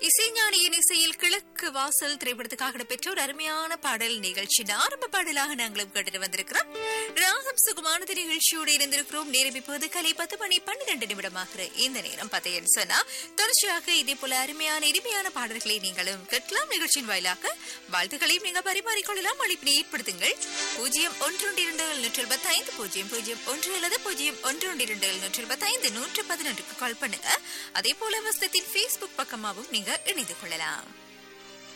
இசைஞானியின் இசையில் கிழக்கு வாசல் திரைப்படத்துக்காக இடம்பெற்ற ஒரு அருமையான பாடல் நிகழ்ச்சியின் ஆரம்ப பாடலாக நாங்களும் கேட்டு வந்திருக்கிறோம் ராகம் சுகமானது நிகழ்ச்சியோடு இருந்திருக்கிறோம் நேரம் இப்போது கலை பத்து மணி பன்னிரண்டு நிமிடமாகிற இந்த நேரம் பார்த்தேன்னு சொன்னா தொடர்ச்சியாக இதே போல அருமையான இனிமையான பாடல்களை நீங்களும் கேட்கலாம் நிகழ்ச்சியின் வாயிலாக வாழ்த்துக்களையும் நீங்க பரிமாறிக்கொள்ளலாம் அழைப்பினை ஏற்படுத்துங்கள் பூஜ்ஜியம் ஒன்று இரண்டு எழுநூற்றி எழுபத்தி ஐந்து பூஜ்ஜியம் பூஜ்ஜியம் ஒன்று அல்லது பூஜ்ஜியம் ஒன்று இரண்டு எழுநூற்றி எழுபத்தி ஐந்து நூற்று பதினொன்றுக்கு கால் பண்ணுங்க அதே போல வசனத்தின் ஃபேஸ்புக் பக்கமாகவும் நீங்க இணைந்து கொள்ளலாம்